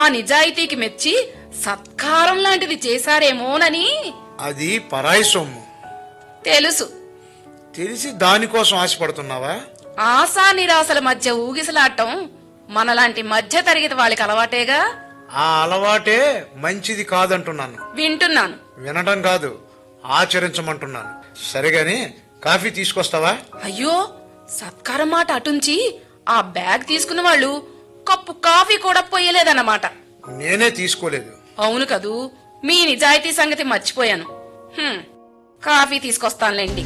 ఆ నిజాయితీకి మెచ్చి సత్కారం లాంటిది చేశారేమోనని అది పరాయి సొమ్ము తెలుసు తెలిసి దానికోసం ఆశపడుతున్నావా ఆశా నిరాశల మధ్య ఊగిసలాటం మనలాంటి మధ్య తరగతి వాళ్ళకి అలవాటేగా ఆ అలవాటే మంచిది కాదంటున్నాను వింటున్నాను వినడం కాదు ఆచరించమంటున్నాను సరేగాని కాఫీ తీసుకొస్తావా అయ్యో సత్కారం మాట అటుంచి ఆ బ్యాగ్ తీసుకున్న వాళ్ళు కప్పు కాఫీ కూడా పోయలేదన్నమాట నేనే తీసుకోలేదు అవును కదూ మీ నిజాయితీ సంగతి మర్చిపోయాను హ్మ్, కాఫీ తీసుకొస్తానులేండి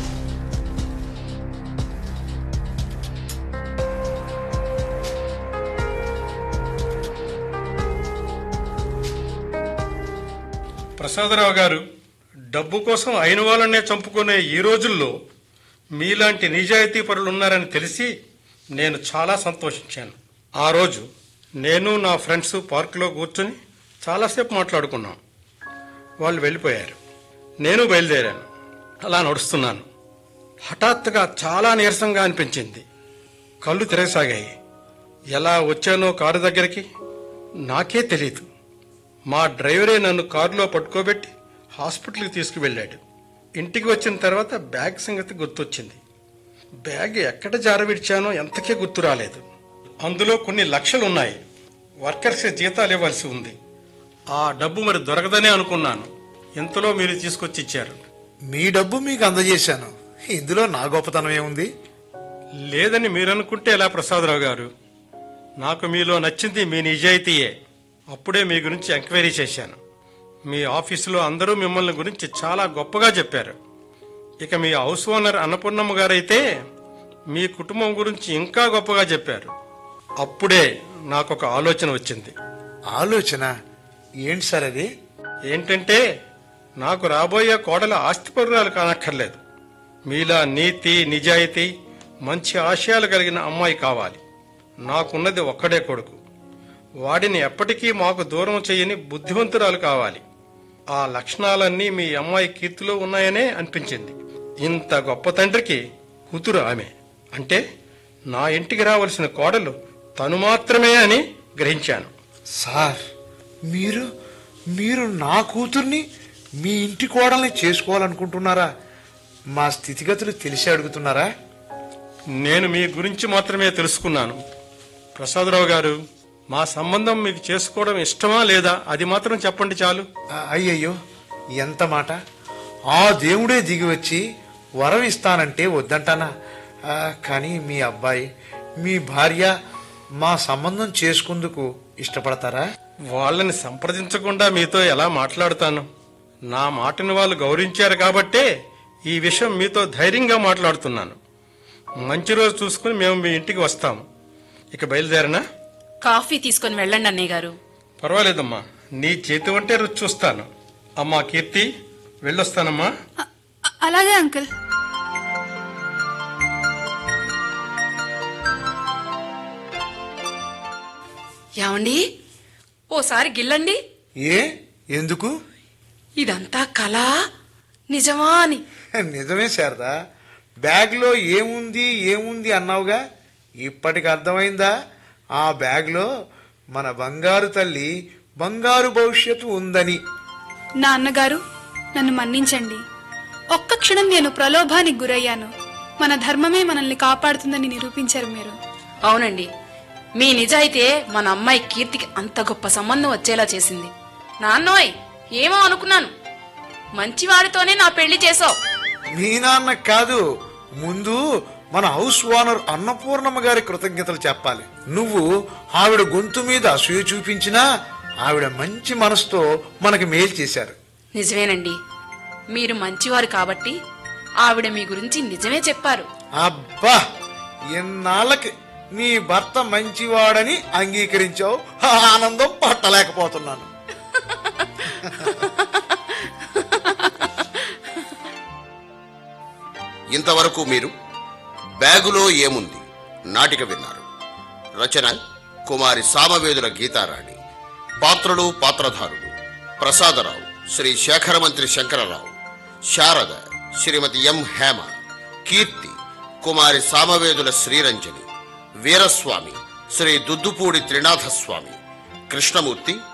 ప్రసాదరావు గారు డబ్బు కోసం అయిన వాళ్ళనే చంపుకునే ఈ రోజుల్లో మీలాంటి నిజాయితీ పరులు ఉన్నారని తెలిసి నేను చాలా సంతోషించాను ఆ రోజు నేను నా ఫ్రెండ్స్ పార్కులో కూర్చొని చాలాసేపు మాట్లాడుకున్నాం వాళ్ళు వెళ్ళిపోయారు నేను బయలుదేరాను అలా నడుస్తున్నాను హఠాత్తుగా చాలా నీరసంగా అనిపించింది కళ్ళు తిరగసాగాయి ఎలా వచ్చానో కారు దగ్గరికి నాకే తెలియదు మా డ్రైవరే నన్ను కారులో పట్టుకోబెట్టి హాస్పిటల్కి తీసుకువెళ్ళాడు ఇంటికి వచ్చిన తర్వాత బ్యాగ్ సంగతి గుర్తొచ్చింది బ్యాగ్ ఎక్కడ జారవిడిచానో ఎంతకే గుర్తు రాలేదు అందులో కొన్ని లక్షలు ఉన్నాయి వర్కర్స్ జీతాలు ఇవ్వాల్సి ఉంది ఆ డబ్బు మరి దొరకదనే అనుకున్నాను ఇంతలో మీరు తీసుకొచ్చి ఇచ్చారు మీ డబ్బు మీకు అందజేశాను ఇందులో నా గొప్పతనం ఏముంది లేదని మీరు అనుకుంటే ఎలా ప్రసాదరావు గారు నాకు మీలో నచ్చింది మీ నిజాయితీయే అప్పుడే మీ గురించి ఎంక్వైరీ చేశాను మీ ఆఫీసులో అందరూ మిమ్మల్ని గురించి చాలా గొప్పగా చెప్పారు ఇక మీ హౌస్ ఓనర్ అన్నపూర్ణమ్మ గారైతే మీ కుటుంబం గురించి ఇంకా గొప్పగా చెప్పారు అప్పుడే నాకు ఒక ఆలోచన వచ్చింది ఆలోచన ఏంటి సార్ అది ఏంటంటే నాకు రాబోయే కోడల ఆస్తిపరురాలు కానక్కర్లేదు మీలా నీతి నిజాయితీ మంచి ఆశయాలు కలిగిన అమ్మాయి కావాలి నాకున్నది ఒక్కడే కొడుకు వాడిని ఎప్పటికీ మాకు దూరం చేయని బుద్ధివంతురాలు కావాలి ఆ లక్షణాలన్నీ మీ అమ్మాయి కీర్తిలో ఉన్నాయనే అనిపించింది ఇంత గొప్ప తండ్రికి కూతురు ఆమె అంటే నా ఇంటికి రావలసిన కోడలు తను మాత్రమే అని గ్రహించాను సార్ మీరు మీరు నా కూతుర్ని మీ ఇంటి కోడల్ని చేసుకోవాలనుకుంటున్నారా మా స్థితిగతులు తెలిసి అడుగుతున్నారా నేను మీ గురించి మాత్రమే తెలుసుకున్నాను ప్రసాదరావు గారు మా సంబంధం మీకు చేసుకోవడం ఇష్టమా లేదా అది మాత్రం చెప్పండి చాలు ఆ, అయ్యయ్యో ఎంత మాట ఆ దేవుడే దిగి వచ్చి వరం ఇస్తానంటే వద్దంటానా ఆ, కానీ మీ అబ్బాయి మీ భార్య మా సంబంధం చేసుకుందుకు ఇష్టపడతారా వాళ్ళని సంప్రదించకుండా మీతో ఎలా మాట్లాడుతాను నా మాటను వాళ్ళు గౌరవించారు కాబట్టే ఈ విషయం మీతో ధైర్యంగా మాట్లాడుతున్నాను మంచి రోజు చూసుకుని మేము మీ ఇంటికి వస్తాము ఇక బయలుదేరనా కాఫీ తీసుకొని వెళ్ళండి అన్నయ్య గారు పర్వాలేదమ్మా నీ చేతి వంటే రుచి చూస్తాను అమ్మా కీర్తి వెళ్ళొస్తానమ్మా అ- అ- అలాగే అంకుల్ ఏమండి ఓసారి గిల్లండి ఏ ఎందుకు ఇదంతా కళ నిజమా అని నిజమే శారదా బ్యాగ్లో ఏముంది ఏముంది అన్నావుగా ఇప్పటికి అర్థమైందా ఆ బ్యాగ్లో మన బంగారు తల్లి బంగారు భవిష్యత్తు ఉందని నా అన్నగారు నన్ను మన్నించండి ఒక్క క్షణం నేను ప్రలోభానికి గురయ్యాను మన ధర్మమే మనల్ని కాపాడుతుందని నిరూపించారు మీరు అవునండి మీ నిజాయితీయే మన అమ్మాయి కీర్తికి అంత గొప్ప సంబంధం వచ్చేలా చేసింది నాన్నోయ్ ఏమో అనుకున్నాను మంచివాడితోనే నా పెళ్లి చేసావు మీ నాన్న కాదు ముందు మన హౌస్ ఓనర్ అన్నపూర్ణమ్మ గారి కృతజ్ఞతలు చెప్పాలి నువ్వు ఆవిడ గొంతు మీద అసూయ చూపించినా ఆవిడ మంచి మనసుతో మనకి మేలు చేశారు నిజమేనండి మీరు మంచివారు కాబట్టి ఆవిడ మీ గురించి నిజమే చెప్పారు అబ్బా ఎన్నాళ్ళకి నీ భర్త మంచివాడని అంగీకరించావు ఆనందం పట్టలేకపోతున్నాను ఇంతవరకు మీరు బ్యాగులో ఏముంది నాటిక విన్నారు రచన కుమారి సామవేదుల గీతారాణి పాత్రలు పాత్రధారులు ప్రసాదరావు శ్రీ శేఖరమంత్రి శంకరరావు శారద శ్రీమతి ఎం హేమ కీర్తి కుమారి సామవేదుల శ్రీరంజని వీరస్వామి శ్రీ దుద్దుపూడి త్రినాథస్వామి కృష్ణమూర్తి